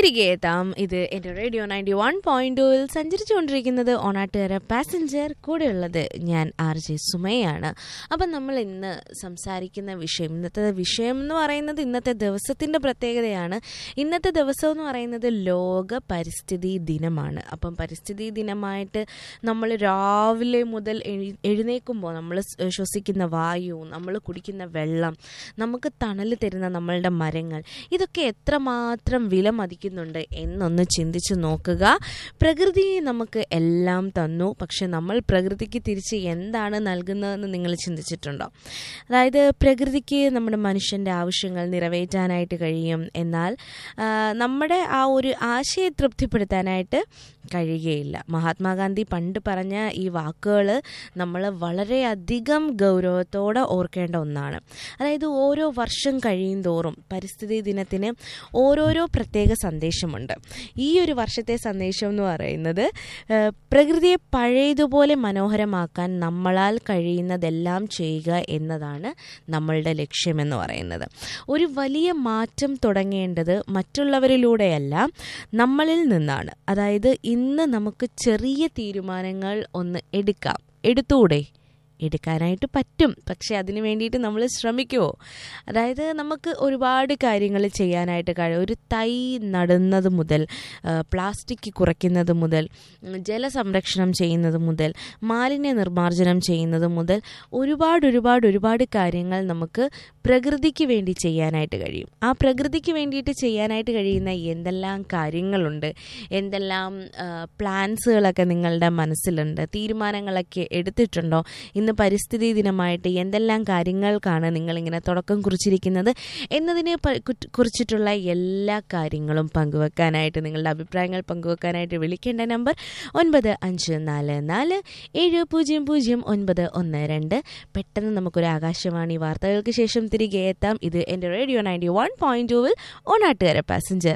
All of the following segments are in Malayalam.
തിരികെ എത്താം ഇത് എൻ്റെ റേഡിയോ നയൻറ്റി വൺ പോയിന്റ് ടൂവിൽ സഞ്ചരിച്ചുകൊണ്ടിരിക്കുന്നത് ഓണാട്ടുകാര പാസഞ്ചർ കൂടെയുള്ളത് ഞാൻ ആർ ജെ സുമയാണ് അപ്പം നമ്മൾ ഇന്ന് സംസാരിക്കുന്ന വിഷയം ഇന്നത്തെ വിഷയം എന്ന് പറയുന്നത് ഇന്നത്തെ ദിവസത്തിൻ്റെ പ്രത്യേകതയാണ് ഇന്നത്തെ ദിവസം എന്ന് പറയുന്നത് ലോക പരിസ്ഥിതി ദിനമാണ് അപ്പം പരിസ്ഥിതി ദിനമായിട്ട് നമ്മൾ രാവിലെ മുതൽ എഴു- എഴുന്നേൽക്കുമ്പോൾ നമ്മൾ സ് ശ്വസിക്കുന്ന വായു നമ്മൾ കുടിക്കുന്ന വെള്ളം നമുക്ക് തണൽ തരുന്ന നമ്മളുടെ മരങ്ങൾ ഇതൊക്കെ എത്രമാത്രം വില മതിക്കുന്നുണ്ട് എന്നൊന്ന് ചിന്തിച്ചു നോക്കുക പ്രകൃതിയെ നമുക്ക് എല്ലാം തന്നു പക്ഷെ നമ്മൾ പ്രകൃതിക്ക് തിരിച്ച് എന്താണ് നൽകുന്നതെന്ന് നിങ്ങൾ ചിന്തിച്ചിട്ടുണ്ടോ അതായത് പ്രകൃതിക്ക് നമ്മുടെ മനുഷ്യൻ്റെ ആവശ്യങ്ങൾ നിറവേറ്റാനായിട്ട് കഴിയും എന്നാൽ ആ, നമ്മുടെ ആ ഒരു ആശയെ തൃപ്തിപ്പെടുത്താനായിട്ട് കഴിയുകയില്ല മഹാത്മാഗാന്ധി പണ്ട് പറഞ്ഞ ഈ വാക്കുകൾ നമ്മൾ വളരെയധികം ഗൗരവത്തോടെ ഓർക്കേണ്ട ഒന്നാണ് അതായത് ഓരോ വർഷം കഴിയും തോറും പരിസ്ഥിതി ദിനത്തിന് ഓരോരോ പ്രത്യേക സന്ദേശമുണ്ട് ഈ ഒരു വർഷത്തെ സന്ദേശം എന്ന് പറയുന്നത് ആ, പ്രകൃതിയെ പഴയതുപോലെ മനോഹരമാക്കാൻ നമ്മളാൽ കഴിയുന്നതെല്ലാം ചെയ്യുക എന്നതാണ് നമ്മളുടെ ലക്ഷ്യമെന്ന് പറയുന്നത് ഒരു വലിയ മാറ്റം തുടങ്ങേണ്ടത് മറ്റുള്ളവരിലൂടെയല്ല നമ്മളിൽ നിന്നാണ് അതായത് ഇന്ന് നമുക്ക് ചെറിയ തീരുമാനങ്ങൾ ഒന്ന് എടുക്കാം എടുത്തൂടെ എടുക്കാനായിട്ട് പറ്റും പക്ഷെ അതിന് വേണ്ടിയിട്ട് നമ്മൾ ശ്രമിക്കുമോ അതായത് നമുക്ക് ഒരുപാട് കാര്യങ്ങൾ ചെയ്യാനായിട്ട് കഴിയും ഒരു തൈ നടുന്നത് മുതൽ ആ, പ്ലാസ്റ്റിക് കുറയ്ക്കുന്നത് മുതൽ ഉം, ജലസംരക്ഷണം ചെയ്യുന്നത് മുതൽ മാലിന്യ നിർമ്മാർജ്ജനം ചെയ്യുന്നത് മുതൽ ഒരുപാട് ഒരുപാട് ഒരുപാട് കാര്യങ്ങൾ നമുക്ക് പ്രകൃതിക്ക് വേണ്ടി ചെയ്യാനായിട്ട് കഴിയും ആ പ്രകൃതിക്ക് വേണ്ടിയിട്ട് ചെയ്യാനായിട്ട് കഴിയുന്ന എന്തെല്ലാം കാര്യങ്ങളുണ്ട് എന്തെല്ലാം പ്ലാൻസുകളൊക്കെ നിങ്ങളുടെ മനസ്സിലുണ്ട് തീരുമാനങ്ങളൊക്കെ എടുത്തിട്ടുണ്ടോ ഇന്ന് പരിസ്ഥിതി ദിനമായിട്ട് എന്തെല്ലാം കാര്യങ്ങൾക്കാണ് നിങ്ങളിങ്ങനെ തുടക്കം കുറിച്ചിരിക്കുന്നത് എന്നതിനെ പ- കുറ്റ് കുറിച്ചിട്ടുള്ള എല്ലാ കാര്യങ്ങളും പങ്കുവെക്കാനായിട്ട് നിങ്ങളുടെ അഭിപ്രായങ്ങൾ പങ്കുവെക്കാനായിട്ട് വിളിക്കേണ്ട നമ്പർ ഒൻപത് അഞ്ച് നാല് നാല് ഏഴ് പൂജ്യം പൂജ്യം ഒൻപത് ഒന്ന് രണ്ട് പെട്ടെന്ന് നമുക്കൊരു ആകാശവാണി വാർത്തകൾക്ക് ശേഷം തിരികെ എത്താം ഇത് എൻ്റെ റേഡിയോ നയൻറ്റി വൺ പോയിന്റ് ടൂവിൽ ഓണാട്ടുകാര പാസഞ്ചർ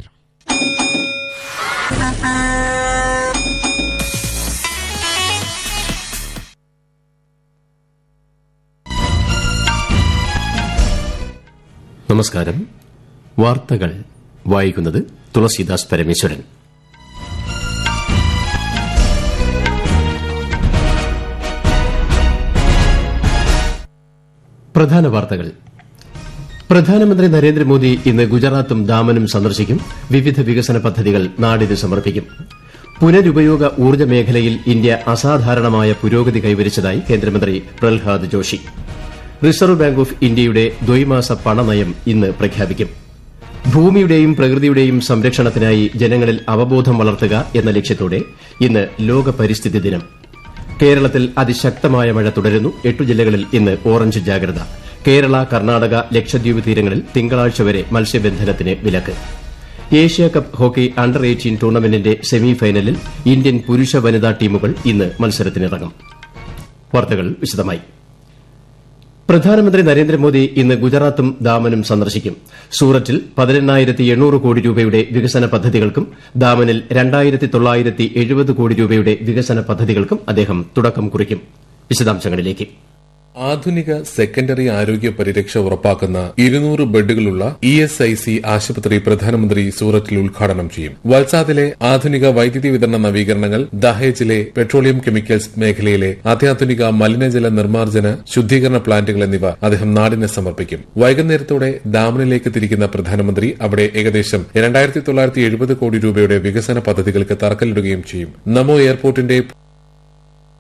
നമസ്കാരം വാർത്തകൾ വായിക്കുന്നത് തുളസീദാസ് പരമേശ്വരൻ പ്രധാന വാർത്തകൾ പ്രധാനമന്ത്രി നരേന്ദ്രമോദി ഇന്ന് ഗുജറാത്തും ദാമനും സന്ദർശിക്കും വിവിധ വികസന പദ്ധതികൾ നാടിന് സമർപ്പിക്കും പുനരുപയോഗ ഊർജ്ജ മേഖലയിൽ ഇന്ത്യ അസാധാരണമായ പുരോഗതി കൈവരിച്ചതായി കേന്ദ്രമന്ത്രി Pralhad Joshi reserve bank of ഇന്ത്യയുടെ ദ്വൈമാസ പണനയം ഇന്ന് പ്രഖ്യാപിക്കും ഭൂമിയുടെയും പ്രകൃതിയുടെയും സംരക്ഷണത്തിനായി ജനങ്ങളിൽ അവബോധം വളർത്തുക എന്ന ലക്ഷ്യത്തോടെ ഇന്ന് ലോക പരിസ്ഥിതി ദിനം കേരളത്തിൽ അതിശക്തമായ മഴ തുടരുന്നു എട്ടു ജില്ലകളിൽ ഇന്ന് ഓറഞ്ച് ജാഗ്രത കേരള കർണാടക ലക്ഷദ്വീപ് തീരങ്ങളിൽ തിങ്കളാഴ്ച വരെ മത്സ്യബന്ധനത്തിന് വിലക്ക് Asia cup hockey under eighteen ടൂർണമെന്റിന്റെ സെമി ഫൈനലിൽ ഇന്ത്യൻ പുരുഷ വനിതാ ടീമുകൾ ഇന്ന് മത്സരത്തിനിറങ്ങും വാർത്തകൾ വിശദമായി പ്രധാനമന്ത്രി നരേന്ദ്രമോദി ഇന്ന് ഗുജറാത്തും ദാമനും സന്ദർശിക്കും സൂററ്റിൽ പതിനെണ്ണായിരത്തി എണ്ണൂറ് കോടി രൂപയുടെ വികസന പദ്ധതികൾക്കും ദാമനിൽ രണ്ടായിരത്തി തൊള്ളായിരത്തി എഴുപത് കോടി രൂപയുടെ വികസന പദ്ധതികൾക്കും അദ്ദേഹം തുടക്കം കുറിക്കും വിശദാംശങ്ങളിലേക്ക് ആധുനിക സെക്കൻഡറി ആരോഗ്യ പരിരക്ഷ ഉറപ്പാക്കുന്ന ഇരുന്നൂറ് ബെഡുകളുള്ള ഇ എസ് ഐ സി ആശുപത്രി പ്രധാനമന്ത്രി സൂറത്തിൽ ഉദ്ഘാടനം ചെയ്യും വൽസാദിലെ ആധുനിക വൈദ്യുതി വിതരണ നവീകരണങ്ങൾ ദഹേജിലെ പെട്രോളിയം കെമിക്കൽസ് മേഖലയിലെ അത്യാധുനിക മലിനജല നിർമ്മാർജ്ജന ശുദ്ധീകരണ പ്ലാന്റുകൾ എന്നിവ അദ്ദേഹം നാടിന് സമർപ്പിക്കും വൈകുന്നേരത്തോടെ ഡാമനിലേക്ക് തിരിക്കുന്ന പ്രധാനമന്ത്രി അവിടെ ഏകദേശം രണ്ടായിരത്തി തൊള്ളായിരത്തി എഴുപത് കോടി രൂപയുടെ വികസന പദ്ധതികൾക്ക് തറക്കല്ലിടുകയും ചെയ്യും നമോ എയർപോർട്ടിന്റെ